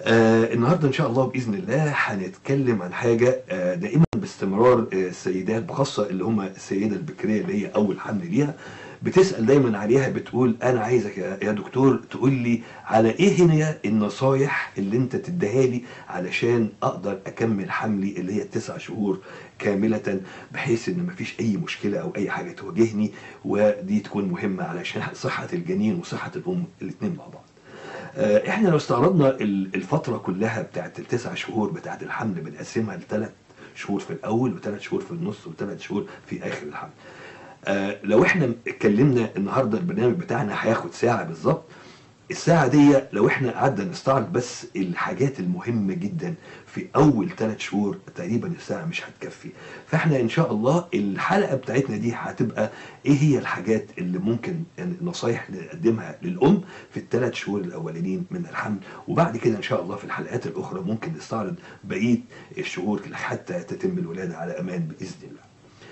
آه النهارده ان شاء الله باذن الله هنتكلم عن حاجه آه دائما باستمرار آه السيدات بخاصه اللي هم السيده البكريه اللي هي اول حمل ليها بتسال دايما عليها بتقول انا عايزك يا يا دكتور تقول لي على ايه هي النصايح اللي انت تديها لي علشان اقدر اكمل حملي اللي هي التسع شهور كامله بحيث ان مفيش اي مشكله او اي حاجه تواجهني ودي تكون مهمه علشان صحه الجنين وصحه الام الاثنين مع بعض. آه، احنا لو استعرضنا ال- الفترة كلها بتاعت التسع شهور بتاعت الحمل بنقسمها لثلاث شهور في الأول وثلاث شهور في النص وثلاث شهور في آخر الحمل. آه، لو احنا اتكلمنا النهارده البرنامج بتاعنا هياخد ساعة بالظبط الساعة دي لو احنا قعدنا نستعرض بس الحاجات المهمة جدا في أول ثلاث شهور تقريبا الساعة مش هتكفي فاحنا إن شاء الله الحلقة بتاعتنا دي هتبقى إيه هي الحاجات اللي ممكن يعني نصايح نقدمها للأم في الثلاث شهور الأولانيين من الحمل وبعد كده إن شاء الله في الحلقات الأخرى ممكن نستعرض بقية الشهور حتى تتم الولادة على أمان بإذن الله.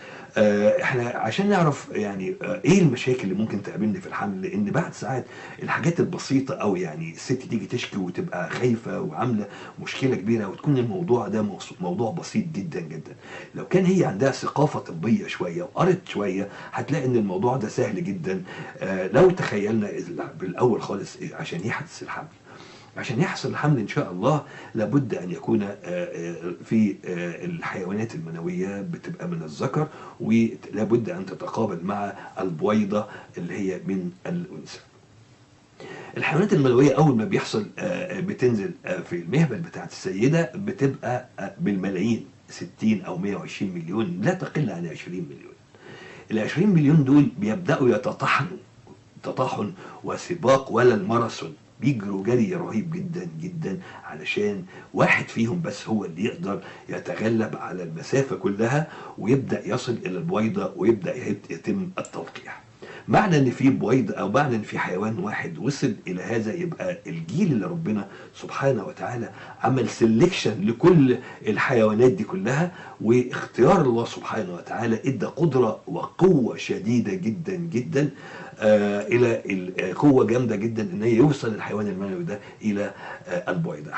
آه، احنا عشان نعرف يعني آه، ايه المشاكل اللي ممكن تقابلني في الحمل لان بعد ساعات الحاجات البسيطه او يعني الست تيجي تشكي وتبقى خايفه وعامله مشكله كبيره وتكون الموضوع ده موضوع- موضوع بسيط جدا جدا لو كان هي عندها ثقافه طبيه شويه وقرت شويه هتلاقي ان الموضوع ده سهل جدا آه، لو تخيلنا بالاول خالص عشان يحدث الحمل عشان يحصل الحمل ان شاء الله لابد ان يكون آه، آه، في آه، الحيوانات المنويه بتبقى من الذكر ولابد ان تتقابل مع البويضه اللي هي من الانثى. الحيوانات المنويه اول ما بيحصل آه، بتنزل آه، في المهبل بتاعت السيده بتبقى آه، بالملايين 60 او 120 مليون لا تقل عن 20 مليون. ال 20 مليون دول بيبداوا يتطحنوا تطاحن وسباق ولا الماراثون بيجروا جري رهيب جدا جدا علشان واحد فيهم بس هو اللي يقدر يتغلب على المسافة كلها ويبدأ يصل إلى البويضة ويبدأ يت- يتم التلقيح معنى ان في بويضة او معنى ان في حيوان واحد وصل الى هذا يبقى الجيل اللي ربنا سبحانه وتعالى عمل سيلكشن لكل الحيوانات دي كلها واختيار الله سبحانه وتعالى ادى قدرة وقوة شديدة جدا جدا آه الى ال- قوة جامدة جدا ان هي يوصل الحيوان المنوي ده الى آه البويضة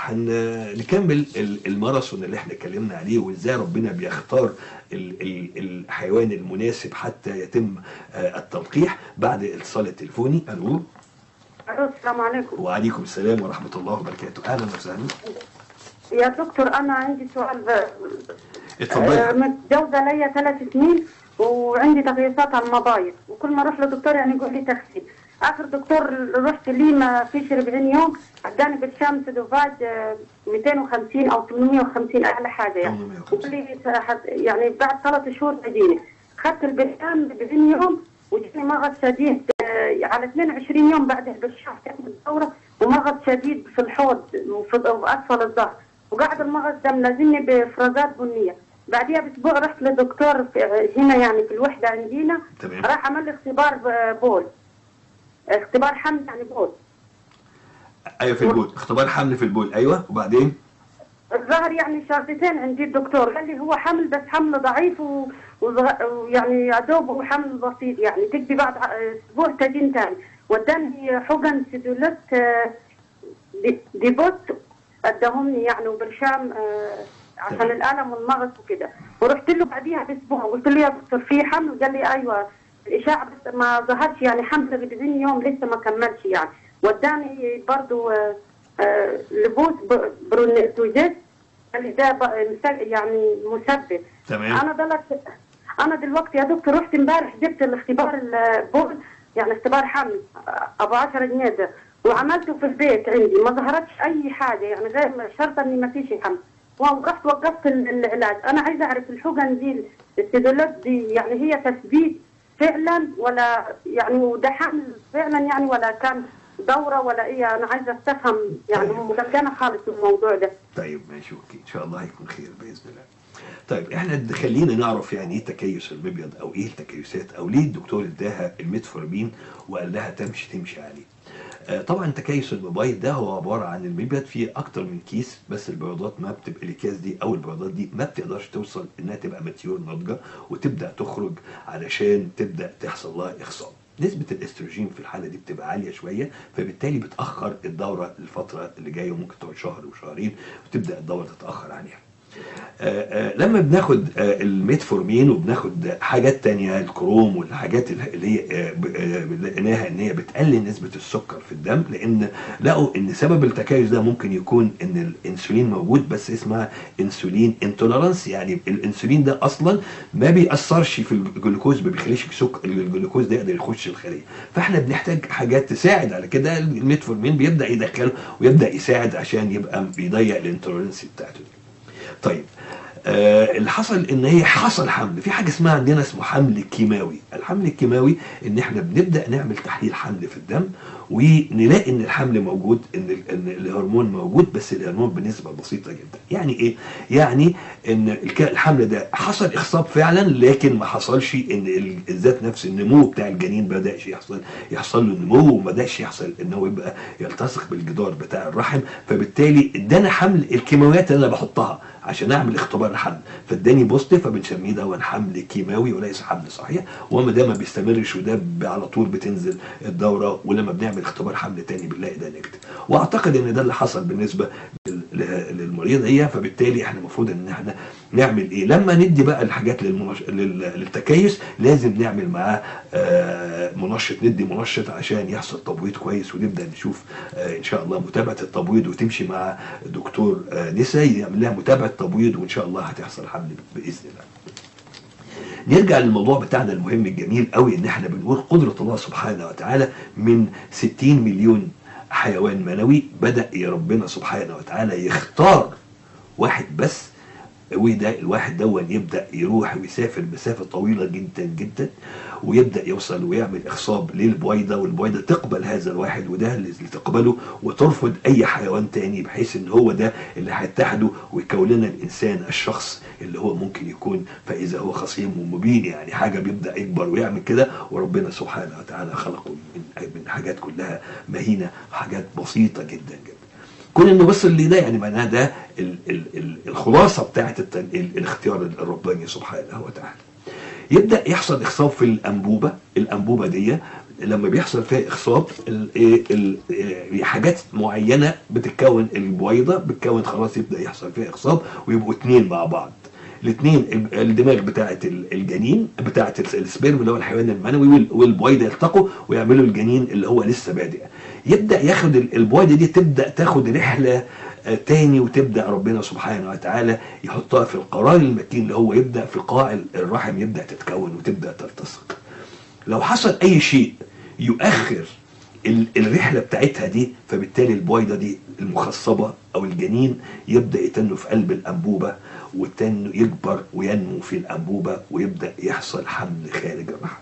هنكمل الماراثون اللي احنا اتكلمنا عليه وازاي ربنا بيختار ال- ال- الحيوان المناسب حتى يتم آه التلقيح بعد الاتصال التليفوني الو الو السلام عليكم وعليكم السلام ورحمة الله وبركاته اهلا وسهلا يا دكتور انا عندي سؤال ب... آه، اتفضلي متجوزه ليا ثلاث سنين وعندي تغييرات على المبايض وكل ما اروح لدكتور يعني يقول لي تغسيل اخر دكتور رحت ليه ما فيش 40 يوم اداني بالشمس دوفاج آه، 250 او 850 اعلى حاجه يعني 850. وقال لي ح- يعني بعد ثلاث شهور تجيني خدت البرشام ب 40 يوم وجاني مغص شديد آه، على 22 يوم بعد البرشام كانت الدوره ومغص شديد في الحوض وفي وفي اسفل الظهر وقعد المغص ده ملازمني بافرازات بنيه بعديها باسبوع رحت لدكتور في هنا يعني في الوحده عندنا تمام. راح عمل لي اختبار ب- بول اختبار حمل يعني بول ايوه في البول اختبار حمل في البول ايوه وبعدين الظهر يعني شهرتين عندي الدكتور قال لي هو حمل بس حمل ضعيف و- وصغ- ويعني يا دوب هو حمل بسيط يعني تجي بعد ع- اسبوع تجين تاني وداني حقن سيدولت آه، دي- ديبوت اداهمني يعني وبرشام آه، عشان تمام. الالم والمغص وكده ورحت له بعديها باسبوع قلت له يا دكتور في حمل قال لي ايوه الاشاعه بس ما ظهرش يعني حمل ب 20 يوم لسه ما كملش يعني وداني برضو آه، آه، لبوس ب- برونيتوجيت قال لي ده ب- مسل- يعني مسبب تمام انا دلوقتي انا دلوقتي يا دكتور رحت امبارح جبت الاختبار البول يعني اختبار حمل ابو 10 جنيه ده وعملته في البيت عندي ما ظهرتش اي حاجه يعني غير شرط اني ما فيش حمل ورحت وقفت ال- العلاج انا عايزه اعرف الحقن دي السيدولات دي يعني هي تثبيت فعلا ولا يعني وده حمل فعلا يعني ولا كان دوره ولا ايه انا عايزه استفهم يعني طيب. مجننه خالص في الموضوع ده طيب ماشي اوكي ان شاء الله هيكون خير باذن الله طيب احنا د- خلينا نعرف يعني ايه تكيس المبيض او ايه التكيسات او ليه الدكتور اداها الميتفورمين وقال لها تمشي تمشي عليه آه، طبعا تكيس المبيض ده هو عباره عن المبيض فيه اكتر من كيس بس البيضات ما بتبقى الاكياس دي او البيضات دي ما بتقدرش توصل انها تبقى ماتيور ناضجه وتبدا تخرج علشان تبدا تحصل لها اخصاب نسبة الاستروجين في الحالة دي بتبقى عالية شوية فبالتالي بتأخر الدورة الفترة اللي جاية وممكن تقعد شهر وشهرين وتبدأ الدورة تتأخر عليها آه، آه، لما بناخد آه، الميتفورمين وبناخد حاجات تانية الكروم والحاجات اللي هي آه، ب- آه، لقيناها ان هي بتقلل نسبة السكر في الدم لان لقوا ان سبب التكيس ده ممكن يكون ان الانسولين موجود بس اسمها انسولين انتولرانس يعني الانسولين ده اصلا ما بيأثرش في الجلوكوز ما بيخليش سكر الجلوكوز ده يقدر يخش الخلية فاحنا بنحتاج حاجات تساعد على كده الميتفورمين بيبدأ يدخله ويبدأ يساعد عشان يبقى بيضيق الانتولرانس بتاعته دي. طيب آه اللي حصل ان هي حصل حمل في حاجه اسمها عندنا اسمه حمل كيماوي الحمل الكيماوي ان احنا بنبدا نعمل تحليل حمل في الدم ونلاقي ان الحمل موجود ان ال- ان الهرمون موجود بس الهرمون بنسبه بسيطه جدا يعني ايه يعني ان الك- الحمل ده حصل اخصاب فعلا لكن ما حصلش ان ال- الذات نفس النمو بتاع الجنين بداش يحصل يحصل له نمو وما بداش يحصل ان هو يبقى يلتصق بالجدار بتاع الرحم فبالتالي ادانا حمل الكيماويات اللي انا بحطها عشان اعمل اختبار الحمل فاداني بوزيتيف فبنسميه ده حمل كيماوي وليس حمل صحيح وما ده ما بيستمرش وده ب- على طول بتنزل الدوره ولما بنعمل اختبار حمل تاني بنلاقي ده نيجاتيف واعتقد ان ده اللي حصل بالنسبه لل- ل- للمريضه هي فبالتالي احنا المفروض ان احنا نعمل ايه لما ندي بقى الحاجات للمنش... لل... للتكيس لازم نعمل معاه آه، منشط ندي منشط عشان يحصل تبويض كويس ونبدا نشوف آه، ان شاء الله متابعه التبويض وتمشي مع دكتور آه، نسا يعمل لها متابعه تبويض وان شاء الله هتحصل حمل باذن الله نرجع للموضوع بتاعنا المهم الجميل قوي ان احنا بنقول قدرة الله سبحانه وتعالى من 60 مليون حيوان منوي بدأ يا ربنا سبحانه وتعالى يختار واحد بس وده الواحد دون يبدا يروح ويسافر مسافه طويله جدا جدا ويبدا يوصل ويعمل اخصاب للبويضه والبويضه تقبل هذا الواحد وده اللي تقبله وترفض اي حيوان تاني بحيث ان هو ده اللي هيتحدوا ويكون لنا الانسان الشخص اللي هو ممكن يكون فاذا هو خصيم ومبين يعني حاجه بيبدا يكبر ويعمل كده وربنا سبحانه وتعالى خلقه من من حاجات كلها مهينه وحاجات بسيطه جدا جدا كون انه وصل لده يعني معناها ده ال ال ال الخلاصه بتاعت التن- ال الاختيار الرباني سبحانه وتعالى. يبدا يحصل اخصاب في الانبوبه، الانبوبه دي لما بيحصل فيها اخصاب ال ال ال حاجات معينه بتتكون البويضه بتكون خلاص يبدا يحصل فيها اخصاب ويبقوا اتنين مع بعض. الاثنين الدماغ بتاعه ال- الجنين بتاعه السبيرم اللي هو الحيوان المنوي وال- والبويضه يلتقوا ويعملوا الجنين اللي هو لسه بادئ يبدا ياخد ال- البويضه دي تبدا تاخد رحله آه، تاني وتبدا ربنا سبحانه وتعالى يحطها في القرار المتين اللي هو يبدا في قاع ال- الرحم يبدا تتكون وتبدا تلتصق لو حصل اي شيء يؤخر ال- الرحله بتاعتها دي فبالتالي البويضه دي المخصبه او الجنين يبدا يتنه في قلب الانبوبه والتن يكبر وينمو في الانبوبه ويبدا يحصل حمل خارج الرحم.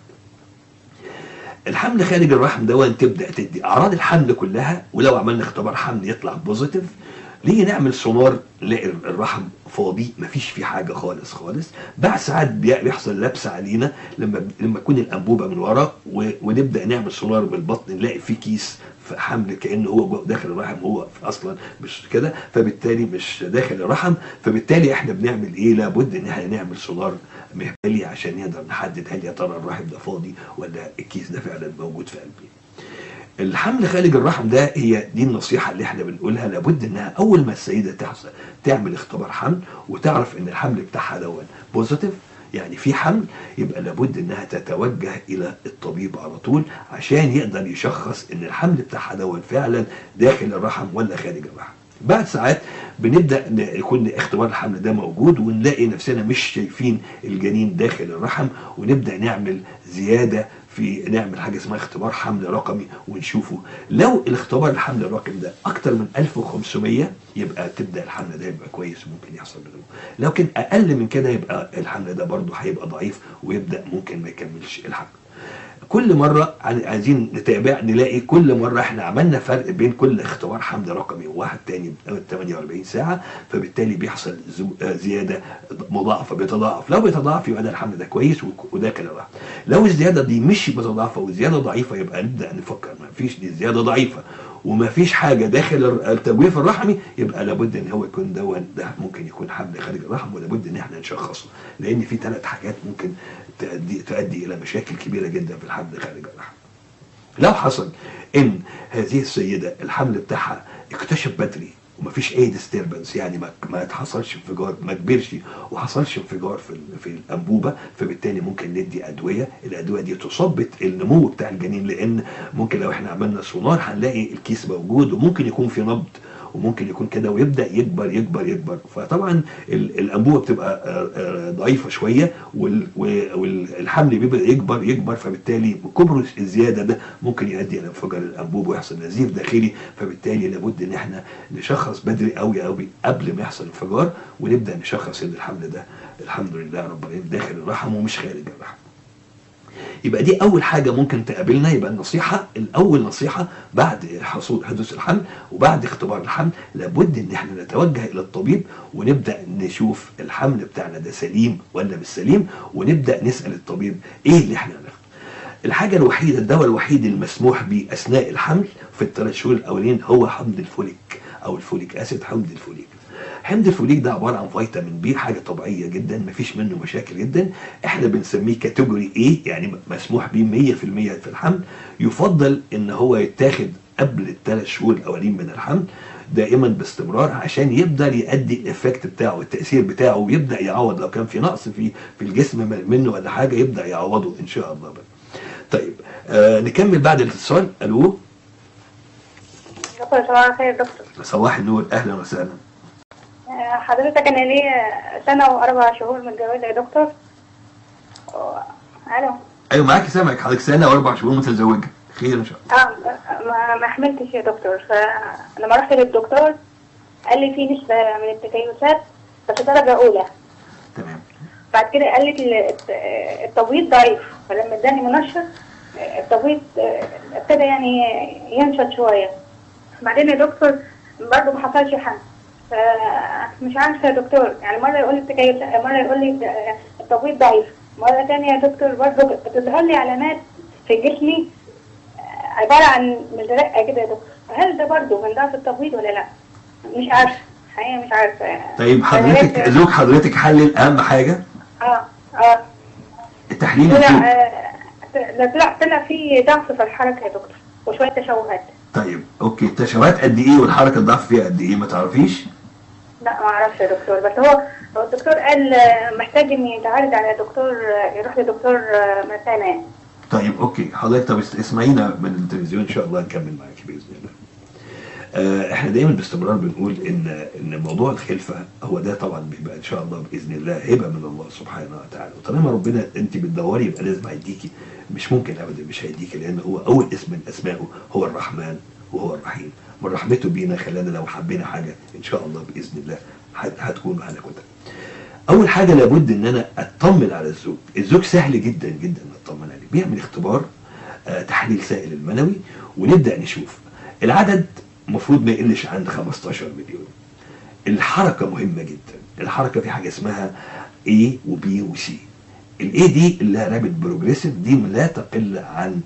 الحمل خارج الرحم ده تبدا تدي اعراض الحمل كلها ولو عملنا اختبار حمل يطلع بوزيتيف ليه نعمل سونار نلاقي الرحم فاضي مفيش فيه حاجه خالص خالص بعد ساعات بي- بيحصل لبس علينا لما لما تكون الانبوبه من ورا و- ونبدا نعمل سونار بالبطن نلاقي فيه كيس في حمل كانه هو جوه- داخل الرحم هو اصلا مش كده فبالتالي مش داخل الرحم فبالتالي احنا بنعمل ايه لابد ان احنا نعمل سونار مهبلي عشان نقدر نحدد هل يا ترى الرحم ده فاضي ولا الكيس ده فعلا موجود في قلبي الحمل خارج الرحم ده هي دي النصيحة اللي احنا بنقولها لابد انها اول ما السيدة تحصل تعمل اختبار حمل وتعرف ان الحمل بتاعها دون بوزيتيف يعني في حمل يبقى لابد انها تتوجه الى الطبيب على طول عشان يقدر يشخص ان الحمل بتاعها دون فعلا داخل الرحم ولا خارج الرحم بعد ساعات بنبدا ن- يكون اختبار الحمل ده موجود ونلاقي نفسنا مش شايفين الجنين داخل الرحم ونبدا نعمل زياده في نعمل حاجه اسمها اختبار حمل رقمي ونشوفه لو الاختبار الحمل الرقمي ده اكتر من 1500 يبقى تبدا الحمل ده يبقى كويس وممكن يحصل نمو لكن اقل من كده يبقى الحمل ده برضه هيبقى ضعيف ويبدا ممكن ما يكملش الحمل كل مرة عن- عايزين نتابع نلاقي كل مرة احنا عملنا فرق بين كل اختبار حمل رقمي وواحد تاني ب 48 ساعة فبالتالي بيحصل زو- آه زيادة مضاعفة بيتضاعف لو بيتضاعف يبقى ده الحمل ده كويس وك- وده كده راح لو الزيادة دي مش متضاعفة والزيادة ضعيفة يبقى نبدأ نفكر ما فيش دي زيادة ضعيفة وما فيش حاجة داخل الر- التجويف الرحمي يبقى لابد ان هو يكون ده ده ممكن يكون حمل خارج الرحم ولابد ان احنا نشخصه لان في ثلاث حاجات ممكن تؤدي تؤدي الى مشاكل كبيره جدا في الحمل خارج الرحم. لو حصل ان هذه السيده الحمل بتاعها اكتشف بدري ومفيش اي ديستربنس يعني ما ما حصلش انفجار ما كبرش وحصلش انفجار في ال- في الانبوبه فبالتالي ممكن ندي ادويه الادويه دي تثبط النمو بتاع الجنين لان ممكن لو احنا عملنا سونار هنلاقي الكيس موجود وممكن يكون في نبض وممكن يكون كده ويبدا يكبر يكبر يكبر فطبعا ال- الانبوبه بتبقى آه، آه، ضعيفه شويه وال- و- والحمل بيبدا يكبر يكبر فبالتالي كبر الزياده ده ممكن يؤدي الى انفجار الانبوب ويحصل نزيف داخلي فبالتالي لابد ان احنا نشخص بدري قوي قوي قبل ما يحصل انفجار ونبدا نشخص ان الحمل ده الحمد لله رب العالمين داخل الرحم ومش خارج الرحم يبقى دي اول حاجه ممكن تقابلنا يبقى النصيحه الاول نصيحه بعد حصول حدوث الحمل وبعد اختبار الحمل لابد ان احنا نتوجه الى الطبيب ونبدا نشوف الحمل بتاعنا ده سليم ولا مش سليم ونبدا نسال الطبيب ايه اللي احنا هناخده الحاجة الوحيدة الدواء الوحيد المسموح به أثناء الحمل في الثلاث شهور الأولين هو حمض الفوليك أو الفوليك أسيد حمض الفوليك حمض الفوليك ده عبارة عن فيتامين بي حاجة طبيعية جدا مفيش منه مشاكل جدا احنا بنسميه كاتيجوري ايه يعني مسموح بيه 100% في الحمل يفضل ان هو يتاخد قبل الثلاث شهور الاولين من الحمل دائما باستمرار عشان يقدر يؤدي الافكت بتاعه التاثير بتاعه ويبدا يعوض لو كان في نقص في في الجسم منه ولا حاجه يبدا يعوضه ان شاء الله بقى. طيب آه نكمل بعد الاتصال الو دكتور صباح الخير دكتور صباح النور اهلا وسهلا آه، حضرتك انا ليا سنة واربع شهور متجوزة يا دكتور و- الو ايوه معاكي سامعك حضرتك سنه واربع شهور متزوجه خير ان شاء الله اه ما ما حملتش يا دكتور فلما رحت للدكتور قال لي في نسبة من التكيسات بس درجة أولى تمام بعد كده قال لي الت- التبويض ضعيف فلما اداني منشط آه، التبويض آه، ابتدى يعني ينشط شوية بعدين يا دكتور برضه ما حصلش حمل فمش عارفة يا دكتور يعني مرة يقول لي التكيس مرة يقول لي ده- التبويض ضعيف مرة تانية يا دكتور برضه بتظهر لي علامات في جسمي آه، عبارة عن مزرقة كده يا دكتور هل ده برضه من ضعف التبويض ولا لا؟ مش عارفة حقيقة مش عارفة طيب حضرتك زوج حضرتك حلل اهم حاجه اه اه التحليل طلع الجيني. آه، لا، طلع طلع في ضعف في الحركة يا دكتور وشوية تشوهات طيب اوكي التشابهات قد ايه والحركه الضعف فيها قد ايه ما تعرفيش لا ما اعرفش يا دكتور بس هو هو الدكتور قال آه، محتاج ان يتعالج على دكتور آه، يروح لدكتور آه، مثانة يعني طيب اوكي حضرتك طب است- اسمعينا من التلفزيون ان شاء الله نكمل معاك باذن الله آه، احنا دايما باستمرار بنقول ان ان موضوع الخلفه هو ده طبعا بيبقى ان شاء الله باذن الله هبه من الله سبحانه وتعالى وطالما ربنا انت بتدوري يبقى لازم هيديكي مش ممكن ابدا مش هيديكي لان هو اول اسم من اسمائه هو الرحمن وهو الرحيم من رحمته بينا خلانا لو حبينا حاجه ان شاء الله باذن الله هت- هتكون معانا كلها اول حاجه لابد ان انا اطمن على الزوج الزوج سهل جدا جدا اطمن عليه بيعمل اختبار آه، تحليل سائل المنوي ونبدا نشوف العدد المفروض ما يقلش عن 15 مليون الحركه مهمه جدا الحركه في حاجه اسمها A و B و C الاي دي اللي هي رابد بروجريسيف دي لا تقل عن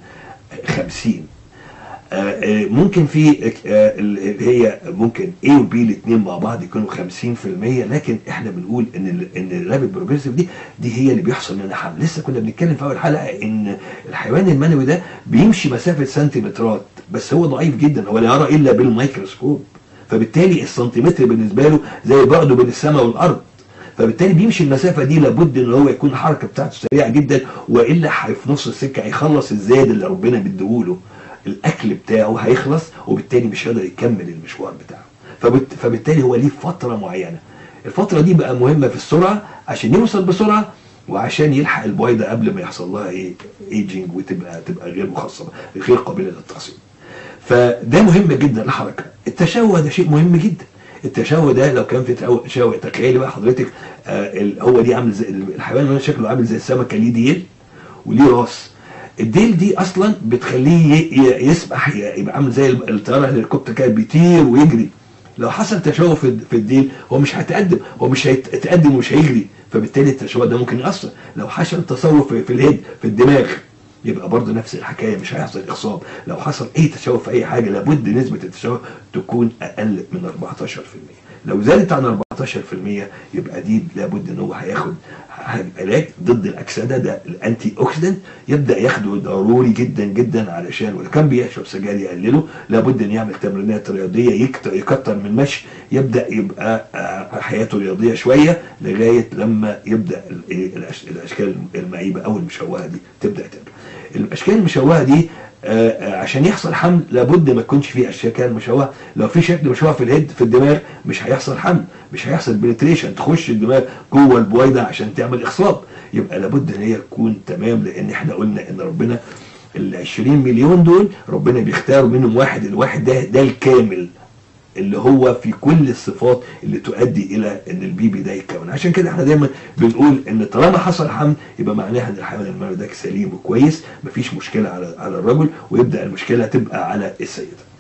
50 آه، آه، ممكن في آه، اللي هي ممكن A و B الاثنين مع بعض يكونوا 50% لكن احنا بنقول ان ال- ان الرابد بروجريسيف دي دي هي اللي بيحصل منها حمل لسه كنا بنتكلم في اول حلقه ان الحيوان المنوي ده بيمشي مسافه سنتيمترات بس هو ضعيف جدا هو لا يرى الا بالميكروسكوب فبالتالي السنتيمتر بالنسبه له زي بعده بين السماء والارض فبالتالي بيمشي المسافه دي لابد ان هو يكون الحركه بتاعته سريعه جدا والا هي- في نص السكه هيخلص الزاد اللي ربنا مديهوله الاكل بتاعه هيخلص وبالتالي مش هيقدر يكمل المشوار بتاعه فبت- فبالتالي هو ليه فتره معينه الفتره دي بقى مهمه في السرعه عشان يوصل بسرعه وعشان يلحق البويضه قبل ما يحصل لها ايه ايجينج وتبقى تبقى غير مخصبه غير قابله للتخصيب فده مهم جدا الحركه التشوه ده شيء مهم جدا التشوه ده لو كان في تشوه- تشوه تخيلي بقى حضرتك آه ال- هو دي عامل زي الحيوان اللي شكله عامل زي السمكه ليه ديل وليه راس الديل دي اصلا بتخليه ي- ي- يسبح ي- يبقى عامل زي الطياره الهليكوبتر كده بيطير ويجري لو حصل تشوه في في الديل هو مش هيتقدم هو مش هيتقدم ومش هيجري فبالتالي التشوه ده ممكن ياثر لو حصل تصور في, في الهيد في الدماغ يبقى برضه نفس الحكايه مش هيحصل اخصاب لو حصل اي تشوه في اي حاجه لابد نسبه التشوه تكون اقل من 14% لو زادت عن 14% يبقى دي لابد ان هو هياخد علاج ضد الاكسده ده الانتي اوكسيدنت يبدا ياخده ضروري جدا جدا علشان ولو كان بيشرب سجاير يقلله لابد ان يعمل تمرينات رياضيه يكتر, يكتر من المشي يبدا يبقى آه، حياته رياضيه شويه لغايه لما يبدا ال- الأش- الاشكال المعيبه او المشوهه دي تبدا تبقى الاشكال المشوهه دي آه، آه، عشان يحصل حمل لابد ما يكونش فيه اشكال مشوهه لو في شكل مشوه في الهيد في الدماغ مش هيحصل حمل مش هيحصل بنتريشن تخش الدماغ جوه البويضه عشان تعمل اخصاب يبقى لابد ان هي تكون تمام لان احنا قلنا ان ربنا ال 20 مليون دول ربنا بيختار منهم واحد الواحد ده ده الكامل اللي هو في كل الصفات اللي تؤدي الى ان البيبي ده يتكون عشان كده احنا دايما بنقول ان طالما حصل حمل يبقى معناها ان الحمل المرض ده سليم وكويس مفيش مشكله على على الرجل ويبدا المشكله تبقى على السيده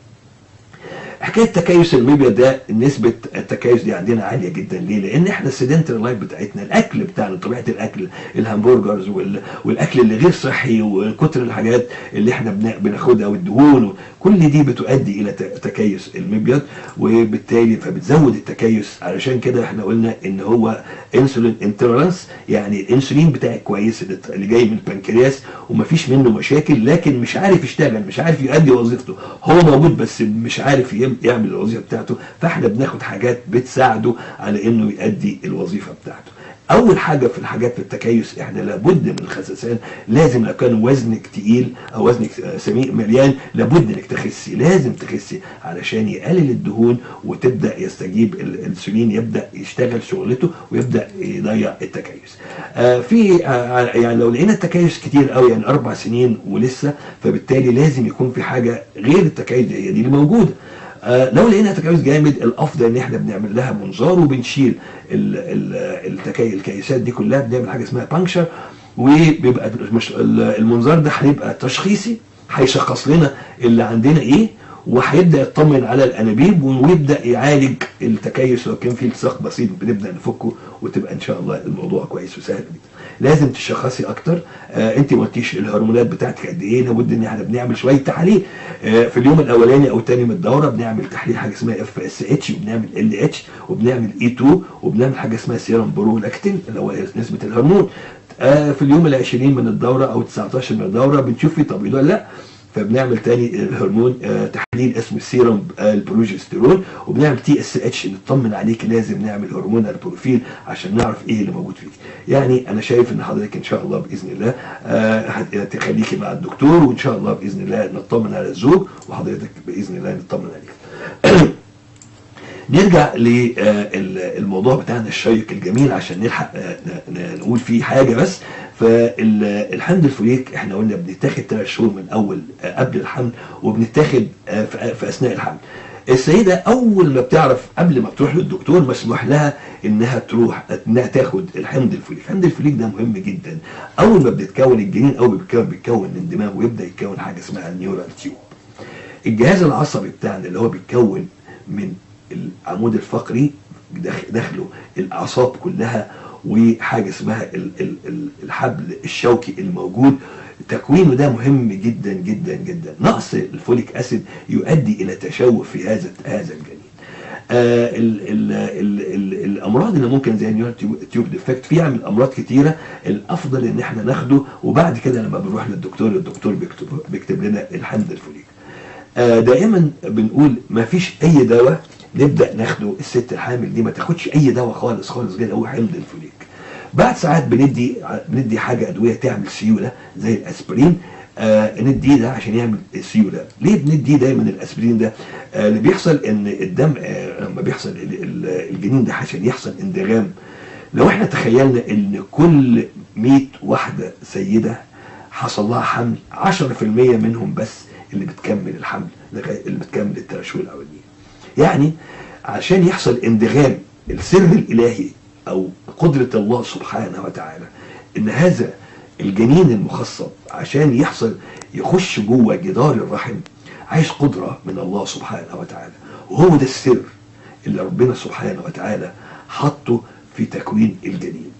حكايه تكيس المبيض ده نسبه التكيس دي عندنا عاليه جدا ليه؟ لان احنا السيدنتري لايف بتاعتنا الاكل بتاعنا طبيعه الاكل الهمبرجرز وال... والاكل اللي غير صحي وكتر الحاجات اللي احنا بنا... بناخدها والدهون كل دي بتؤدي الى ت... تكيس المبيض وبالتالي فبتزود التكيس علشان كده احنا قلنا ان هو انسولين انتولرانس يعني الانسولين بتاعك كويس اللي- اللي جاي من البنكرياس ومفيش منه مشاكل لكن مش عارف يشتغل مش عارف يؤدي وظيفته هو موجود بس مش عارف يم- يعمل الوظيفه بتاعته فاحنا بناخد حاجات بتساعده على انه يؤدي الوظيفه بتاعته اول حاجه في الحاجات في التكيس احنا لابد من الخسسان لازم لو كان وزنك تقيل او وزنك سميك مليان لابد انك تخسي لازم تخسي علشان يقلل الدهون وتبدا يستجيب ال- الانسولين يبدا يشتغل شغلته ويبدا يضيع التكيس آه في آه يعني لو لقينا التكيس كتير قوي يعني اربع سنين ولسه فبالتالي لازم يكون في حاجه غير التكيس دي هي دي اللي موجوده آه، لو لقينا تكيس جامد الافضل ان احنا بنعمل لها منظار وبنشيل ال- ال- التكي الكيسات دي كلها بنعمل حاجه اسمها بانكشر وبيبقى مش ال- المنظار ده هيبقى تشخيصي هيشخص لنا اللي عندنا ايه وهيبدا يطمن على الانابيب ويبدا يعالج التكيس لو كان في التصاق بسيط بنبدا نفكه وتبقى ان شاء الله الموضوع كويس وسهل جدا لازم تشخصي اكتر آه انت ما قلتيش الهرمونات بتاعتك قد ايه لابد ان احنا بنعمل شويه تحاليل آه في اليوم الاولاني او الثاني من الدوره بنعمل تحليل حاجه اسمها اف اس اتش وبنعمل ال اتش وبنعمل اي 2 وبنعمل حاجه اسمها سيرم برولاكتين اللي هو نسبه الهرمون آه في اليوم ال20 من الدوره او 19 من الدوره بنشوف في تبييض ولا لا فبنعمل تاني الهرمون آه تحليل اسمه السيرم آه البروجستيرون وبنعمل تي اس اتش نطمن عليك لازم نعمل هرمون البروفيل عشان نعرف ايه اللي موجود فيك يعني انا شايف ان حضرتك ان شاء الله باذن الله آه هت- تخليكي مع الدكتور وان شاء الله باذن الله نطمن على الزوج وحضرتك باذن الله نطمن عليك نرجع للموضوع بتاعنا الشيق الجميل عشان نلحق آه، ن- ن- نقول فيه حاجه بس فالحمد الفوليك احنا قلنا بنتاخد ثلاث شهور من اول آه، قبل الحمل وبنتاخد آه، في في اثناء الحمل. السيده اول ما بتعرف قبل ما بتروح للدكتور مسموح لها انها تروح انها تاخد الحمض الفوليك، الحمض الفوليك ده مهم جدا. اول ما بتتكون الجنين اول ما بيتكون بيتكون من دماغ ويبدا يتكون حاجه اسمها النيورال تيوب. الجهاز العصبي بتاعنا اللي هو بيتكون من العمود الفقري داخ- داخله الاعصاب كلها وحاجه اسمها ال- ال- ال- الحبل الشوكي الموجود تكوينه ده مهم جدا جدا جدا نقص الفوليك اسيد يؤدي الى تشوه في هذا هذا الجنين آه ال ال ال ال الامراض اللي ممكن زي النيورال تيوب ديفكت في عامل امراض كتيره الافضل ان احنا ناخده وبعد كده لما بنروح للدكتور الدكتور بيكتب بيكتب لنا الحمض الفوليك آه، دائما بنقول ما فيش اي دواء نبدا ناخده الست الحامل دي ما تاخدش اي دواء خالص خالص غير هو حمض الفوليك بعد ساعات بندي بندي حاجه ادويه تعمل سيوله زي الاسبرين آه نديه ده عشان يعمل سيوله ليه بندي دايما الاسبرين ده آه اللي بيحصل ان الدم آه لما بيحصل ال- ال- الجنين ده عشان يحصل اندغام لو احنا تخيلنا ان كل 100 واحده سيده حصل لها حمل 10% منهم بس اللي بتكمل الحمل لغاية- اللي بتكمل الثلاث شهور الاولانيين يعني عشان يحصل اندغام السر الالهي او قدره الله سبحانه وتعالى ان هذا الجنين المخصب عشان يحصل يخش جوه جدار الرحم عايز قدره من الله سبحانه وتعالى وهو ده السر اللي ربنا سبحانه وتعالى حطه في تكوين الجنين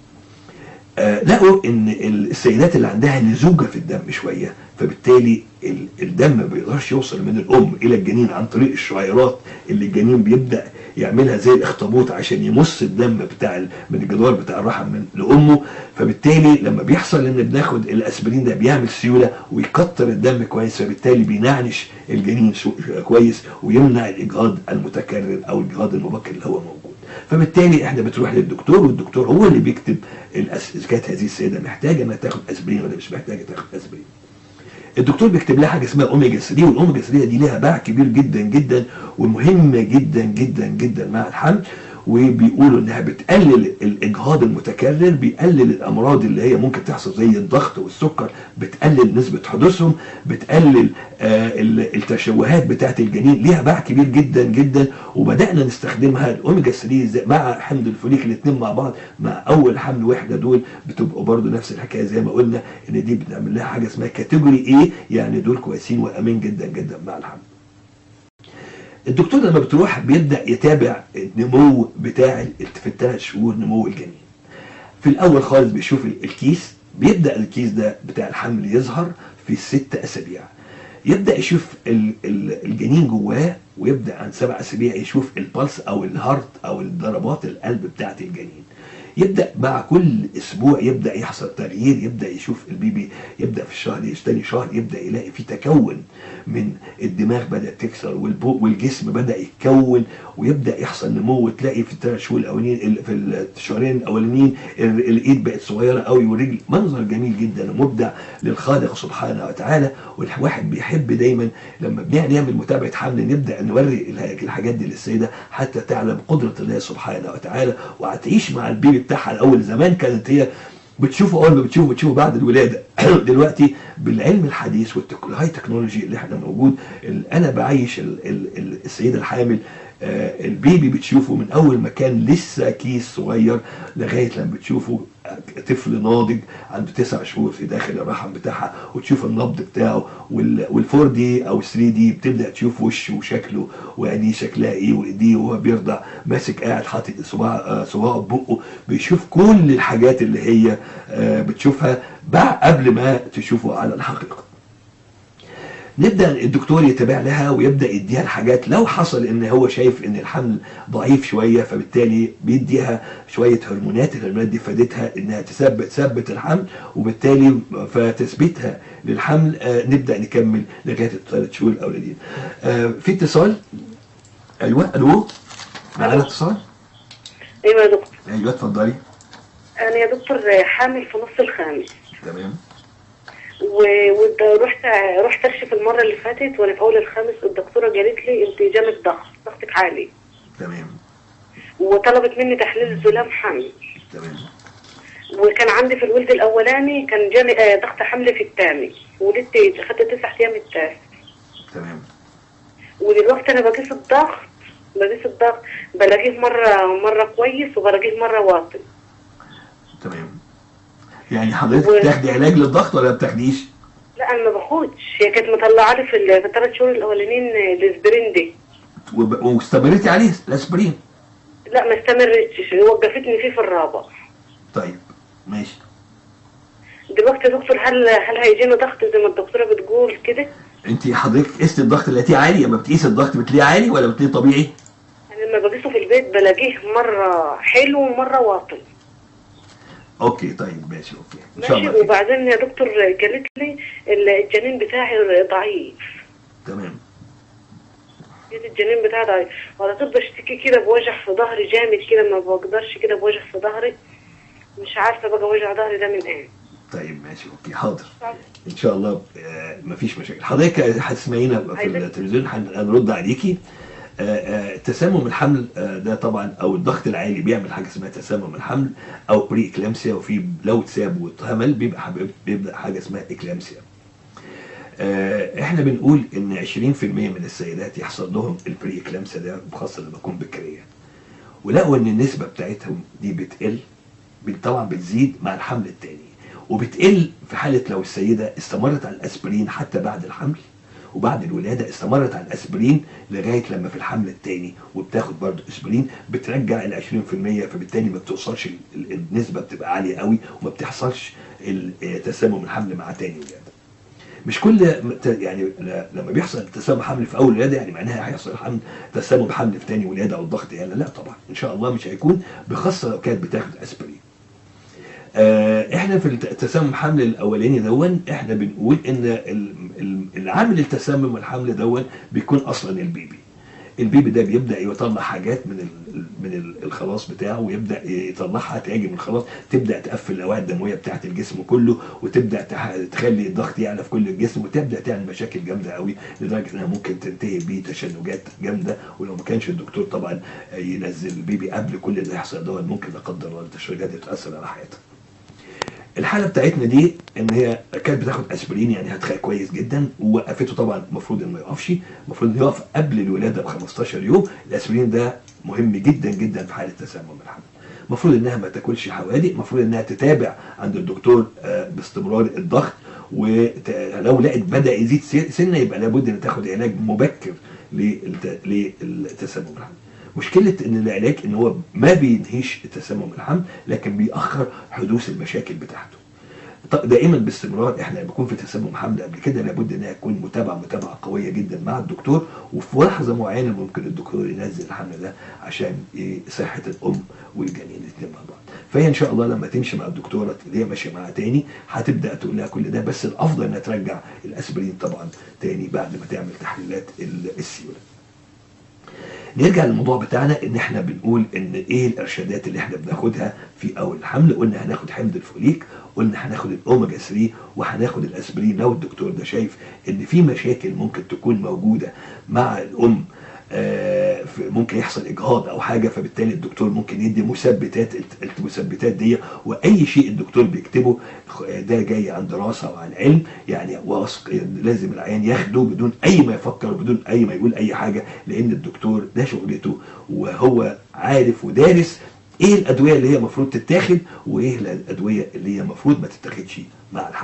آه، لقوا ان السيدات اللي عندها لزوجه في الدم شويه فبالتالي ال- الدم ما بيقدرش يوصل من الام الى الجنين عن طريق الشعيرات اللي الجنين بيبدا يعملها زي الاخطبوط عشان يمص الدم بتاع ال- من الجدار بتاع الرحم من لامه فبالتالي لما بيحصل ان بناخد الاسبرين ده بيعمل سيوله ويكتر الدم كويس فبالتالي بينعنش الجنين شو- كويس ويمنع الاجهاض المتكرر او الاجهاض المبكر اللي هو موجود فبالتالي احنا بتروح للدكتور والدكتور هو اللي بيكتب الأس- اذا كانت هذه السيده محتاجه انها تاخد اسبرين ولا مش محتاجه تاخد اسبرين الدكتور بيكتب لها حاجه اسمها اوميجا 3 والاوميجا 3 دي ليها باع كبير جدا جدا ومهمه جدا جدا جدا مع الحمل وبيقولوا انها بتقلل الاجهاض المتكرر بيقلل الامراض اللي هي ممكن تحصل زي الضغط والسكر بتقلل نسبه حدوثهم بتقلل آه ال- التشوهات بتاعه الجنين ليها باع كبير جدا جدا وبدانا نستخدمها الاوميجا 3 زي- مع حمض الفوليك الاثنين مع بعض مع اول حمل وحده دول بتبقوا برضو نفس الحكايه زي ما قلنا ان دي بنعمل لها حاجه اسمها كاتيجوري ايه يعني دول كويسين وامين جدا جدا مع الحمل الدكتور لما بتروح بيبدا يتابع النمو بتاع ال- في الثلاث شهور نمو الجنين في الاول خالص بيشوف ال- الكيس بيبدا الكيس ده بتاع الحمل يظهر في ست اسابيع يبدا يشوف ال- ال- الجنين جواه ويبدا عن سبع اسابيع يشوف البلس او الهارت او ضربات القلب بتاعت الجنين يبدا مع كل اسبوع يبدا يحصل تغيير يبدا يشوف البيبي يبدا في الشهر تاني شهر يبدا يلاقي في تكون من الدماغ بدات تكسر والبو والجسم بدا يتكون ويبدا يحصل نمو وتلاقي في الثلاث شهور الاولانيين ال- في الشهرين الاولانيين ال- الايد بقت صغيره قوي والرجل منظر جميل جدا ومبدع للخالق سبحانه وتعالى والواحد بيحب دايما لما بنعمل متابعه حمل نبدا نوري الح- الحاجات دي للسيده حتى تعلم قدره الله سبحانه وتعالى وهتعيش مع البيبي بتاعها الاول زمان كانت هي بتشوفه اول ما بتشوفه بتشوفه بعد الولاده دلوقتي بالعلم الحديث والهاي تكنولوجي اللي احنا موجود ال- انا بعيش ال- ال- ال- السيده الحامل آه، البيبي بتشوفه من اول ما كان لسه كيس صغير لغايه لما بتشوفه طفل ناضج عنده تسع شهور في داخل الرحم بتاعها وتشوف النبض بتاعه والفور دي او 3 دي بتبدا تشوف وشه وشكله وعينيه شكلها ايه وايديه وهو بيرضع ماسك قاعد حاطط صباع آه، صباعه في بقه بيشوف كل الحاجات اللي هي آه، بتشوفها بعد قبل ما تشوفه على الحقيقه نبدا الدكتور يتابع لها ويبدا يديها الحاجات لو حصل ان هو شايف ان الحمل ضعيف شويه فبالتالي بيديها شويه هرمونات الهرمونات دي فادتها انها تثبت تثبت الحمل وبالتالي فتثبيتها للحمل آه نبدا نكمل لغايه الثلاث شهور الاولانيين. آه في اتصال ايوه الو معانا ألو. اتصال ايوه يا دكتور ايوه اتفضلي انا يا دكتور حامل في نص الخامس تمام و- ورحت رحت اكشف المره اللي فاتت وانا في اول الخامس الدكتوره قالت لي انت جالك ضغط ضغطك عالي تمام وطلبت مني تحليل زلام حمل تمام وكان عندي في الولد الاولاني كان جاني آه، ضغط حمل في الثاني ولدت خدت تسع ايام التاسع تمام ودلوقتي انا بقيس الضغط بقيس الضغط بلاقيه مره مره كويس وبلاقيه مره واطي تمام يعني حضرتك و- بتاخدي علاج للضغط ولا ما بتاخديش؟ لا انا ما باخدش هي كانت مطلعه لي في ال- في الثلاث شهور الاولانيين الاسبرين دي وب- واستمريتي عليه الاسبرين لا ما استمرتش وقفتني فيه في الرابع طيب ماشي دلوقتي يا دكتور هل هل هيجينا ضغط زي ما الدكتوره بتقول كده؟ انت حضرتك قست الضغط اللي عالي لما بتقيس الضغط بتلاقيه عالي ولا بتلاقيه طبيعي؟ انا لما بقيسه في البيت بلاقيه مره حلو ومره واطي اوكي طيب ماشي اوكي ان شاء ماشي الله خير. وبعدين يا دكتور قالت لي الجنين بتاعي ضعيف تمام قالت الجنين بتاعي ضعيف وعلى طول بشتكي كده بوجع في ظهري جامد كده ما بقدرش كده بوجع في ظهري مش عارفه بقى وجع ظهري ده من ايه طيب ماشي اوكي حاضر ان شاء الله آه مفيش مشاكل حضرتك هتسمعينا في عايزة- التلفزيون هن- هنرد عليكي آه، آه، تسمم الحمل آه، ده طبعا او الضغط العالي بيعمل حاجه اسمها تسمم الحمل او بري اكلامسيا وفي لو اتساب واتهمل بيبقى حب- بيبدا حاجه اسمها اكلامسيا آه، احنا بنقول ان 20% من السيدات يحصل لهم البري اكلامسيا ده خاصه لما تكون بكريه ولقوا ان النسبه بتاعتهم دي بتقل بت- طبعا بتزيد مع الحمل الثاني وبتقل في حاله لو السيده استمرت على الاسبرين حتى بعد الحمل وبعد الولاده استمرت على الاسبرين لغايه لما في الحمل الثاني وبتاخد برضه اسبرين بترجع ال 20% فبالتالي ما بتوصلش ال- ال- النسبه بتبقى عاليه قوي وما بتحصلش ال- آه، تسمم الحمل مع تاني ولاده. مش كل م- ت- يعني ل- لما بيحصل تسمم حمل في اول ولاده يعني معناها هيحصل حمل تسمم حمل في ثاني ولاده او الضغط يعني لا طبعا ان شاء الله مش هيكون بخاصه لو كانت بتاخد اسبرين آه، احنا في الت- التسمم حمل الاولاني دون احنا بنقول ان ال- ال- العامل التسمم والحمل دون بيكون اصلا البيبي البيبي ده بيبدا يطلع حاجات من ال من ال- الخلاص بتاعه ويبدا يطلعها تهاجم الخلاص تبدا تقفل الاوعيه الدمويه بتاعه الجسم كله وتبدا تح- تخلي الضغط يعلى في كل الجسم وتبدا تعمل مشاكل جامده قوي لدرجه انها ممكن تنتهي بتشنجات جامده ولو ما كانش الدكتور طبعا ينزل البيبي قبل كل اللي يحصل ده ممكن لا قدر الله التشنجات دي تاثر على حياته. الحاله بتاعتنا دي ان هي كانت بتاخد اسبرين يعني هتخيل كويس جدا ووقفته طبعا المفروض انه ما يقفش المفروض انه يقف قبل الولاده ب 15 يوم الاسبرين ده مهم جدا جدا في حاله تسمم الحمل المفروض انها ما تاكلش حوادق المفروض انها تتابع عند الدكتور آه، باستمرار الضغط ولو لقت بدا يزيد س- سنه يبقى لابد ان تاخد علاج مبكر للت- للتسمم الحمل مشكله ان العلاج ان هو ما بينهيش تسمم الحمل لكن بيأخر حدوث المشاكل بتاعته ط- دائما باستمرار احنا بيكون في تسمم حمل قبل كده لابد انها تكون متابعه متابعه قويه جدا مع الدكتور وفي لحظه معينه ممكن الدكتور ينزل الحمل ده عشان ي- صحه الام والجنين الاثنين مع بعض فهي ان شاء الله لما تمشي مع الدكتوره اللي هي ماشيه معاها تاني هتبدا تقول لها كل ده بس الافضل انها ترجع الاسبرين طبعا تاني بعد ما تعمل تحليلات ال- السيوله نرجع للموضوع بتاعنا ان احنا بنقول ان ايه الارشادات اللي احنا بناخدها في اول الحمل قلنا هناخد حمض الفوليك قلنا هناخد الاوميجا 3 وهناخد الاسبرين لو الدكتور ده شايف ان في مشاكل ممكن تكون موجوده مع الام آه، في- ممكن يحصل اجهاض او حاجه فبالتالي الدكتور ممكن يدي مثبتات الت- المثبتات دي واي شيء الدكتور بيكتبه خ- ده جاي عن دراسه وعن علم يعني واثق إن لازم العيان ياخده بدون اي ما يفكر بدون اي ما يقول اي حاجه لان الدكتور ده شغلته وهو عارف ودارس ايه الادويه اللي هي المفروض تتاخد وايه الادويه اللي هي المفروض ما تتاخدش مع الحمل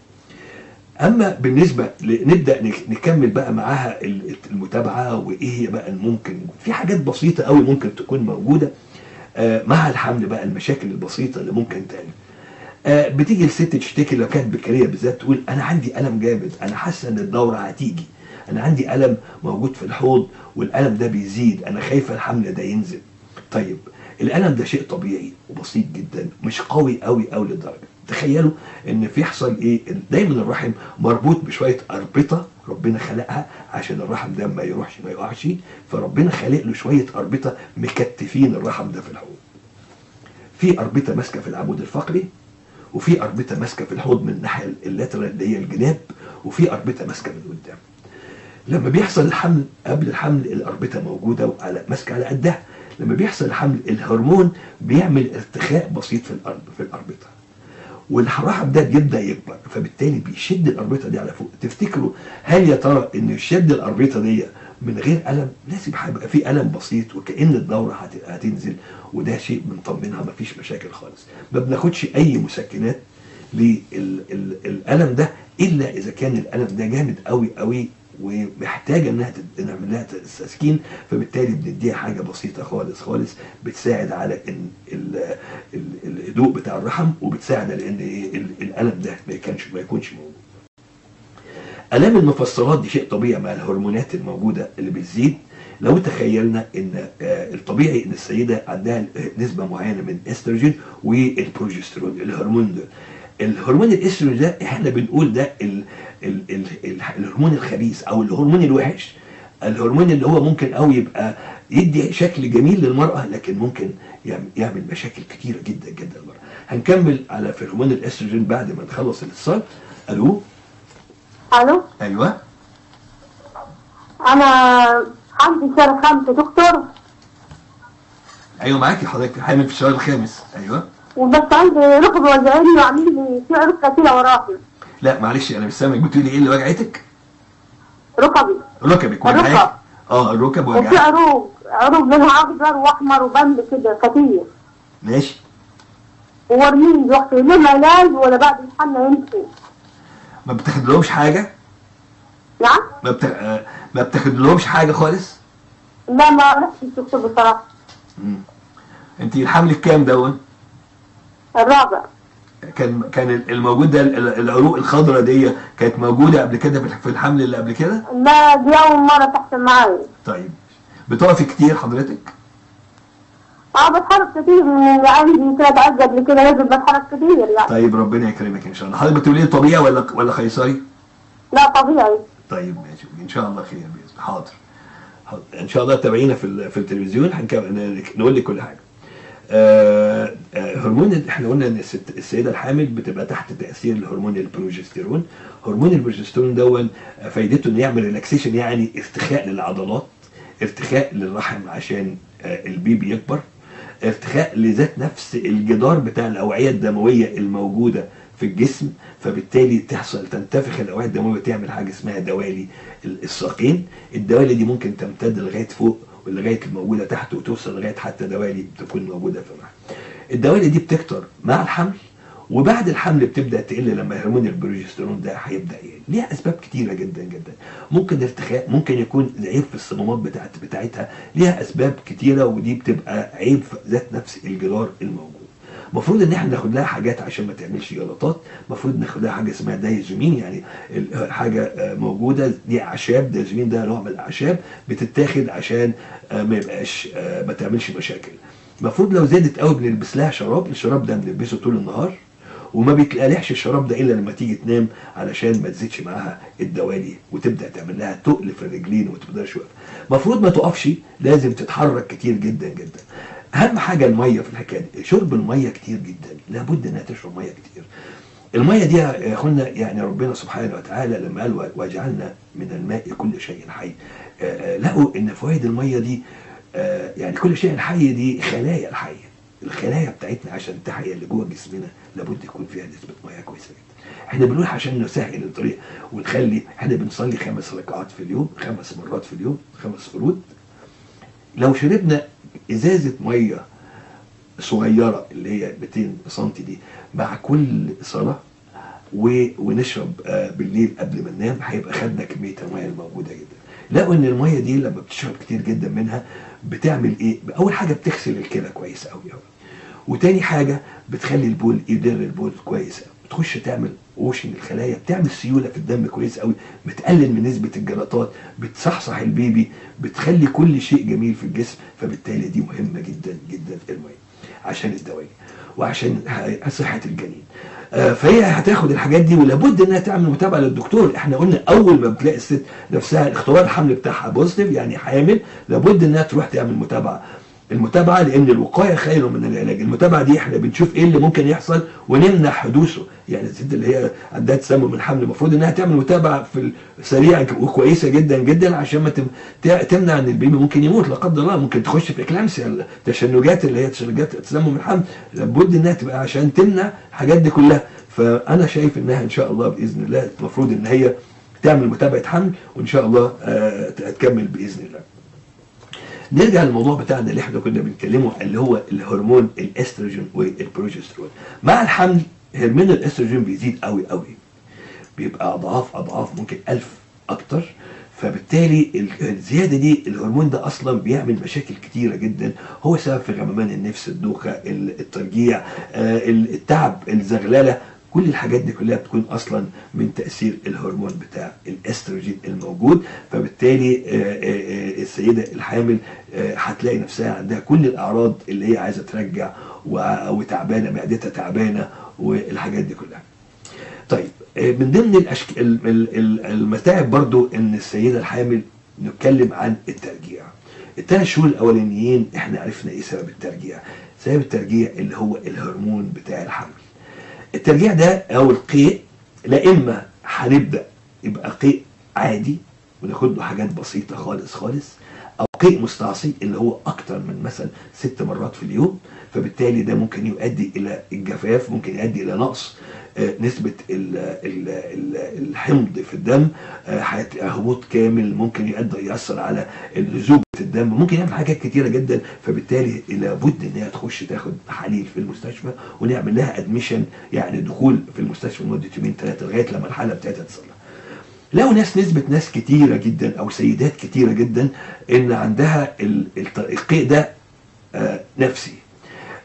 اما بالنسبه ل- نبدا نك- نكمل بقى معاها ال- المتابعه وايه هي بقى الممكن في حاجات بسيطه قوي ممكن تكون موجوده آه، مع الحمل بقى المشاكل البسيطه اللي ممكن تعمل آه، بتيجي الست تشتكي لو كانت بكريه بالذات تقول انا عندي الم جامد انا حاسه ان الدوره هتيجي انا عندي الم موجود في الحوض والالم ده بيزيد انا خايفه الحمل ده ينزل طيب الالم ده شيء طبيعي وبسيط جدا مش قوي قوي قوي للدرجه تخيلوا ان في يحصل ايه دايما الرحم مربوط بشويه اربطه ربنا خلقها عشان الرحم ده ما يروحش ما يقعش فربنا خلق له شويه اربطه مكتفين الرحم ده في الحوض في اربطه ماسكه في العمود الفقري وفي اربطه ماسكه في الحوض من الناحيه اللاترال اللي هي الجناب وفي اربطه ماسكه من قدام لما بيحصل الحمل قبل الحمل الاربطه موجوده وعلى ماسكه على قدها لما بيحصل الحمل الهرمون بيعمل ارتخاء بسيط في الارض في الاربطه والرحم ده بيبدا يكبر فبالتالي بيشد الاربطه دي على فوق تفتكروا هل يا ترى ان يشد الاربطه دي من غير الم لازم هيبقى في الم بسيط وكان الدوره هت- هتنزل وده شيء بنطمنها مفيش مشاكل خالص ما بناخدش اي مسكنات للالم ده الا اذا كان الالم ده جامد قوي قوي ومحتاجه انها تد- نعمل لها تسكين فبالتالي بنديها حاجه بسيطه خالص خالص بتساعد على ان ال- ال- الهدوء بتاع الرحم وبتساعد على ان إيه ال- الالم ده ما يكونش ما يكونش موجود. الام المفصلات دي شيء طبيعي مع الهرمونات الموجوده اللي بتزيد لو تخيلنا ان آه، الطبيعي ان السيده عندها نسبه معينه من الاستروجين والبروجسترون الهرمون ده الهرمون الاستروجين ده احنا بنقول ده ال ال ال ال الهرمون الخبيث او الهرمون الوحش الهرمون اللي هو ممكن قوي يبقى يدي شكل جميل للمرأة لكن ممكن يعمل, يعمل مشاكل كتيرة جدا جدا للمرأة هنكمل على في هرمون الاستروجين بعد ما نخلص الاتصال الو الو ايوه انا عندي شهر خمسة دكتور ايوه معاكي حضرتك حامل في الشهر الخامس ايوه وبس عندي ركب وجعاني وعامل لي في عرق كتيرة وراحي لا معلش انا مش سامعك بتقولي ايه اللي وجعتك ركبي ركبك الركب. وجعاك اه الركب وفي وجعاك عروق عروق لونها اخضر واحمر وبند كده كتير ماشي وورمين رحت لهم علاج ولا بعد الحمل يمشي ما بتاخدلهمش حاجه نعم ما بت... آه، ما بتاخدلهمش حاجه خالص لا ما رحتش الدكتور بصراحة مم. انت الحمل الكام دون الرابع كان كان الموجود ده ال- ال- العروق الخضراء دي كانت موجوده قبل كده في في الحمل اللي قبل كده لا دي اول مره تحصل معايا طيب بتقفي كتير حضرتك اه بتحرك كتير من عندي كده بعد قبل كده لازم بتحرك كتير يعني طيب ربنا يكرمك ان شاء الله حضرتك بتقولي طبيعي ولا ولا قيصري لا طبيعي طيب ماشي ان شاء الله خير باذن الله حاضر حاضر. ان شاء الله تابعينا في ال- في التلفزيون هنكمل نقول لك كل حاجه آه، آه، هرمون ال- احنا قلنا ان الست السيده الحامل بتبقى تحت تاثير الهرمون البروجستيرون هرمون البروجستيرون دون آه، فايدته انه يعمل ريلاكسيشن يعني ارتخاء للعضلات ارتخاء للرحم عشان آه، البيبي يكبر ارتخاء لذات نفس الجدار بتاع الاوعيه الدمويه الموجوده في الجسم فبالتالي تحصل تنتفخ الاوعيه الدمويه وتعمل حاجه اسمها دوالي ال- الساقين الدوالي دي ممكن تمتد لغايه فوق ولغايه الموجوده تحت وتوصل لغايه حتى دوالي بتكون موجوده في الرحم الدوالي دي بتكتر مع الحمل وبعد الحمل بتبدا تقل لما هرمون البروجسترون ده هيبدا يقل ليها اسباب كتيره جدا جدا ممكن ارتخاء ممكن يكون عيب في الصمامات بتاعت بتاعتها ليها اسباب كتيره ودي بتبقى عيب في ذات نفس الجدار الموجود المفروض ان احنا ناخد لها حاجات عشان ما تعملش جلطات المفروض ناخد لها حاجه اسمها دايزومين يعني ال- حاجه آه، موجوده دي اعشاب دايزومين ده نوع من الاعشاب بتتاخد عشان آه، ما يبقاش آه، ما تعملش مشاكل المفروض لو زادت قوي بنلبس لها شراب الشراب ده بنلبسه طول النهار وما بيتقلعش الشراب ده الا لما تيجي تنام علشان ما تزيدش معاها الدوالي وتبدا تعمل لها تقل في الرجلين وما تقدرش واقفه المفروض ما تقفش لازم تتحرك كتير جدا جدا اهم حاجه الميه في الحكايه دي شرب الميه كتير جدا لابد انها تشرب ميه كتير الميه دي يا اخوانا يعني ربنا سبحانه وتعالى لما قال وجعلنا من الماء كل شيء حي آه، آه، لقوا ان فوائد الميه دي آه، يعني كل شيء حي دي خلايا الحيه الخلايا بتاعتنا عشان تحيا اللي جوه جسمنا لابد يكون فيها نسبه ميه كويسه جدا احنا بنقول عشان نسهل الطريق ونخلي احنا بنصلي خمس ركعات في اليوم خمس مرات في اليوم خمس فروض لو شربنا ازازه ميه صغيره اللي هي 200 سم دي مع كل صلاه و... ونشرب آه، بالليل قبل ما ننام هيبقى خدنا كميه الميه الموجوده جدا لقوا ان الميه دي لما بتشرب كتير جدا منها بتعمل ايه اول حاجه بتغسل الكلى كويس قوي قوي وتاني حاجه بتخلي البول يدر البول كويس قوي بتخش تعمل ووشنج الخلايا بتعمل سيوله في الدم كويس قوي بتقلل من نسبه الجلطات بتصحصح البيبي بتخلي كل شيء جميل في الجسم فبالتالي دي مهمه جدا جدا الميه عشان الدواء وعشان ه- صحه الجنين آه، فهي هتاخد الحاجات دي ولابد انها تعمل متابعه للدكتور احنا قلنا اول ما بتلاقي الست نفسها اختبار الحمل بتاعها بوزيتيف يعني حامل لابد انها تروح تعمل متابعه المتابعه لان الوقايه خير من العلاج المتابعه دي احنا بنشوف ايه اللي ممكن يحصل ونمنع حدوثه يعني الست اللي هي عندها تسمم الحمل المفروض انها تعمل متابعه في السريع وكويسه جدا جدا عشان ما تم- ت- تمنع ان البيبي ممكن يموت لا قدر الله ممكن تخش في اكلامسيا التشنجات اللي هي تشنجات تسمم الحمل لابد انها تبقى عشان تمنع الحاجات دي كلها فانا شايف انها ان شاء الله باذن الله المفروض ان هي تعمل متابعه حمل وان شاء الله آه، تكمل باذن الله نرجع للموضوع بتاعنا اللي احنا كنا بنتكلمه اللي هو الهرمون الاستروجين والبروجسترون مع الحمل هرمون الاستروجين بيزيد قوي قوي بيبقى اضعاف اضعاف ممكن ألف اكتر فبالتالي ال- الزياده دي الهرمون ده اصلا بيعمل مشاكل كتيره جدا هو سبب في غممان النفس الدوخه ال- الترجيع آه، ال- التعب الزغلله كل الحاجات دي كلها بتكون اصلا من تاثير الهرمون بتاع الاستروجين الموجود فبالتالي آه، آه، آه، السيده الحامل آه، هتلاقي نفسها عندها كل الاعراض اللي هي عايزه ترجع و- وتعبانه معدتها تعبانه والحاجات دي كلها طيب آه، من ضمن الأشك... ال- ال- ال- المتاعب برضو ان السيده الحامل نتكلم عن الترجيع الثلاث شهور الاولانيين احنا عرفنا ايه سبب الترجيع سبب الترجيع اللي هو الهرمون بتاع الحمل الترجيع ده او القيء لا اما هنبدا يبقى قيء عادي وناخد له حاجات بسيطه خالص خالص او قيء مستعصي اللي هو اكتر من مثلا ست مرات في اليوم فبالتالي ده ممكن يؤدي الى الجفاف ممكن يؤدي الى نقص آه، نسبة ال- ال- ال- الحمض في الدم آه، هت- هبوط كامل ممكن يؤدي يأثر على لزوجة الدم ممكن يعمل حاجات كتيرة جدا فبالتالي لابد ان هي تخش تاخد تحاليل في المستشفى ونعمل لها ادميشن يعني دخول في المستشفى لمدة يومين ثلاثة لغاية لما الحالة بتاعتها تصلح لو ناس نسبة ناس كتيرة جدا أو سيدات كتيرة جدا إن عندها ال- الت- القيء ده آه، نفسي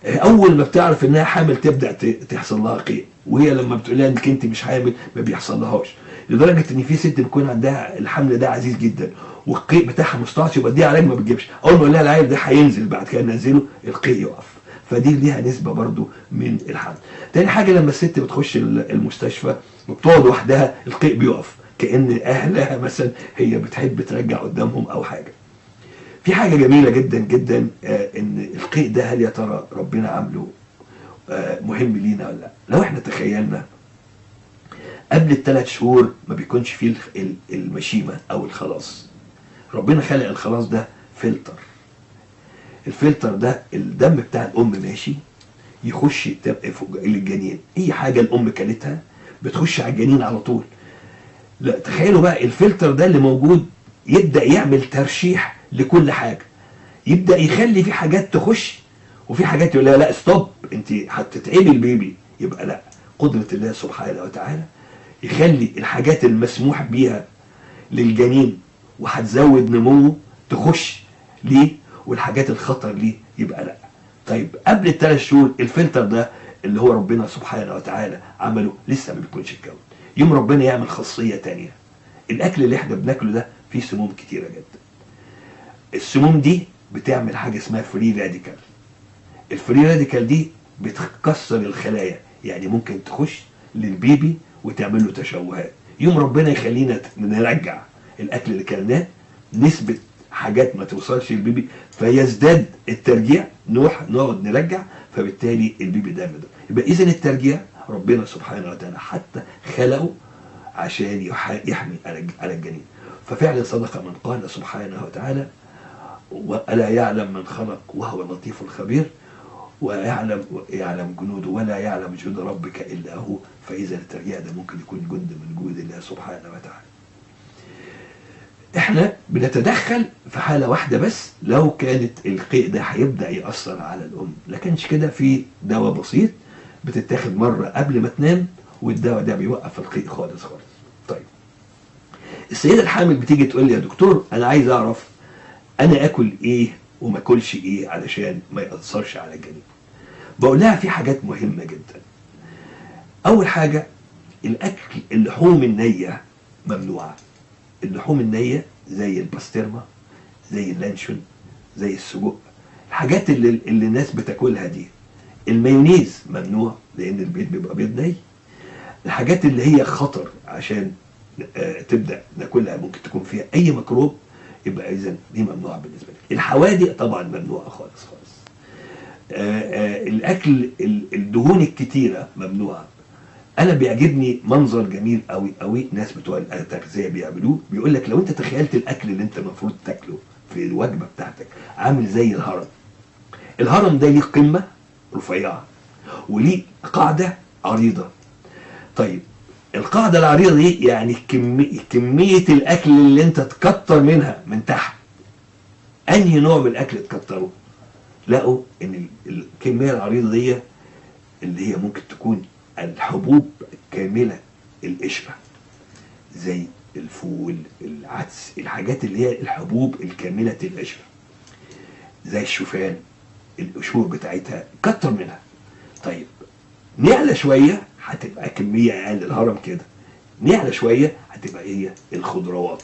اول ما بتعرف انها حامل تبدا ت- تحصل لها قيء وهي لما بتقول لها انك انت مش حامل ما بيحصل لهاش لدرجه ان في ست بيكون عندها الحمل ده عزيز جدا والقيء بتاعها مستعصي يبقى دي علاج ما بتجيبش اول ما اقول لها العيل ده هينزل بعد كده ننزله القيء يقف فدي ليها نسبه برضو من الحمل تاني حاجه لما الست بتخش ال- المستشفى وبتقعد وحدها القيء بيقف كان اهلها مثلا هي بتحب ترجع قدامهم او حاجه في حاجه جميله جدا جدا آه، ان القيء ده هل يا ترى ربنا عامله آه، مهم لينا ولا لا لو احنا تخيلنا قبل الثلاث شهور ما بيكونش فيه الخ- ال- المشيمه او الخلاص ربنا خلق الخلاص ده فلتر الفلتر ده الدم بتاع الام ماشي يخش يت- فوق الجنين اي حاجه الام كلتها بتخش على الجنين على طول لا تخيلوا بقى الفلتر ده اللي موجود يبدا يعمل ترشيح لكل حاجه يبدا يخلي في حاجات تخش وفي حاجات يقول لها لا ستوب انت هتتعبي البيبي يبقى لا قدره الله سبحانه وتعالى يخلي الحاجات المسموح بيها للجنين وهتزود نموه تخش ليه والحاجات الخطر ليه يبقى لا طيب قبل الثلاث شهور الفلتر ده اللي هو ربنا سبحانه وتعالى عمله لسه ما بيكونش اتكون يوم ربنا يعمل خاصيه تانية الاكل اللي احنا بناكله ده فيه سموم كتيره جدا السموم دي بتعمل حاجه اسمها فري راديكال الفري راديكال دي بتكسر الخلايا يعني ممكن تخش للبيبي وتعمل له تشوهات يوم ربنا يخلينا ت- نرجع الاكل اللي كلناه نسبه حاجات ما توصلش للبيبي فيزداد الترجيع نروح نقعد نرجع فبالتالي البيبي ده ده يبقى اذا الترجيع ربنا سبحانه وتعالى حتى خلقه عشان يح- يحمي على الج- على الجنين ففعلا صدق من قال سبحانه وتعالى وألا يعلم من خلق وهو اللطيف الخبير ويعلم يعلم جنوده ولا يعلم جنود ربك إلا هو فإذا الترجيع ده ممكن يكون جند من جنود الله سبحانه وتعالى احنا بنتدخل في حالة واحدة بس لو كانت القيء ده هيبدأ يأثر على الأم لكنش كده في دواء بسيط بتتاخد مرة قبل ما تنام والدواء ده بيوقف القيء خالص خالص طيب السيدة الحامل بتيجي تقول لي يا دكتور أنا عايز أعرف أنا آكل إيه وما أكلش إيه علشان ما يأثرش على الجنين بقول لها في حاجات مهمة جدا أول حاجة الأكل اللحوم النية ممنوعة اللحوم النية زي الباسترما زي اللانشون زي السجق الحاجات اللي, اللي الناس بتاكلها دي المايونيز ممنوع لأن البيض بيبقى بيض ني الحاجات اللي هي خطر عشان آه، تبدا ناكلها ممكن تكون فيها اي ميكروب يبقى اذا دي ممنوعه بالنسبه لك الحوادق طبعا ممنوعه خالص خالص آه، آه، الاكل ال- الدهون الكتيره ممنوعه انا بيعجبني منظر جميل قوي قوي ناس بتوع التغذيه بيعملوه بيقول لك لو انت تخيلت الاكل اللي انت المفروض تاكله في الوجبه بتاعتك عامل زي الهرم الهرم ده ليه قمه رفيعه وليه قاعده عريضه طيب القاعدة العريضة دي يعني كمية, كمية الأكل اللي أنت تكتر منها من تحت أنهي نوع من الأكل تكتره؟ لقوا إن ال- الكمية العريضة دي اللي هي ممكن تكون الحبوب كاملة القشرة زي الفول العدس الحاجات اللي هي الحبوب الكاملة القشرة زي الشوفان القشور بتاعتها كتر منها طيب نعلى شوية هتبقى كمية أقل الهرم كده نعلى شوية هتبقى هي الخضروات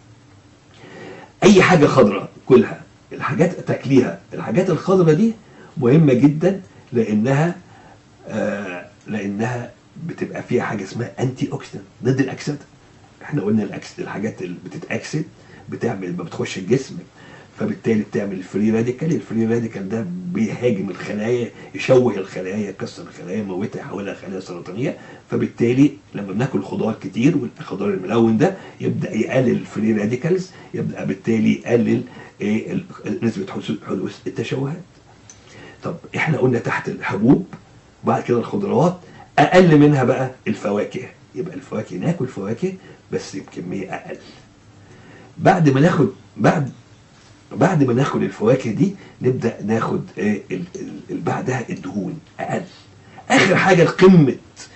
أي حاجة خضراء كلها الحاجات تاكليها الحاجات الخضراء دي مهمة جدا لأنها آه لأنها بتبقى فيها حاجة اسمها أنتي أوكسيدنت ضد الأكسدة احنا قلنا الأكسد الحاجات اللي بتتأكسد بتعمل ما بتخش الجسم فبالتالي بتعمل الفري راديكال الفري راديكال ده بيهاجم الخلايا يشوه الخلايا يكسر الخلايا يموتها يحولها خلايا سرطانيه فبالتالي لما بناكل خضار كتير والخضار الملون ده يبدا يقلل الفري راديكالز يبدا بالتالي يقلل إيه ال- نسبه حدوث حدوث التشوهات طب احنا قلنا تحت الحبوب وبعد كده الخضروات اقل منها بقى الفواكه يبقى الفواكه ناكل فواكه بس بكميه اقل بعد ما ناخد بعد بعد ما ناخد الفواكه دي نبدا ناخد آه، ال- ال- ال- بعدها الدهون اقل اخر حاجه قمه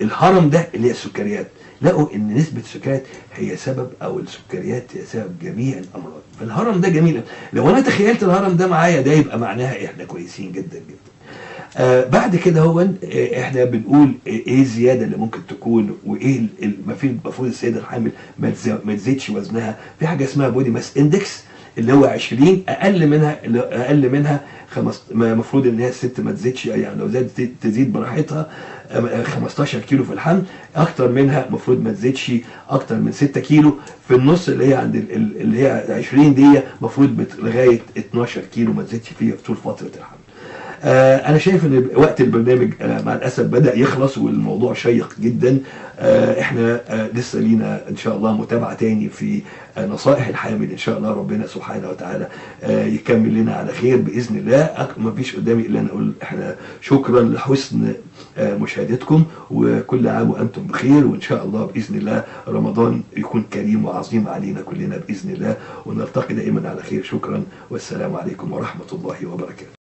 الهرم ده اللي هي السكريات لقوا ان نسبه السكريات هي سبب او السكريات هي سبب جميع الامراض فالهرم ده جميل لو انا تخيلت الهرم ده معايا ده يبقى معناها احنا كويسين جدا جدا آه بعد كده هو آه احنا بنقول آه ايه الزياده اللي ممكن تكون وايه المفروض السيده الحامل ما تز- ما تزيدش وزنها في حاجه اسمها بودي ماس اندكس اللي هو 20 اقل منها اللي اقل منها خمس المفروض ان هي الست ما تزيدش يعني لو زادت تزيد براحتها آه، 15 كيلو في الحمل اكتر منها المفروض ما تزيدش اكتر من 6 كيلو في النص اللي هي عند ال- ال- اللي هي 20 دي المفروض بت- لغايه 12 كيلو ما تزيدش فيها طول فتره الحمل آه انا شايف ان وقت البرنامج آه مع الاسف بدا يخلص والموضوع شيق جدا آه احنا آه لسه لينا ان شاء الله متابعه تاني في آه نصائح الحامل ان شاء الله ربنا سبحانه وتعالى آه يكمل لنا على خير باذن الله ما فيش قدامي الا ان اقول احنا شكرا لحسن آه مشاهدتكم وكل عام وانتم بخير وان شاء الله باذن الله رمضان يكون كريم وعظيم علينا كلنا باذن الله ونلتقي دائما على خير شكرا والسلام عليكم ورحمه الله وبركاته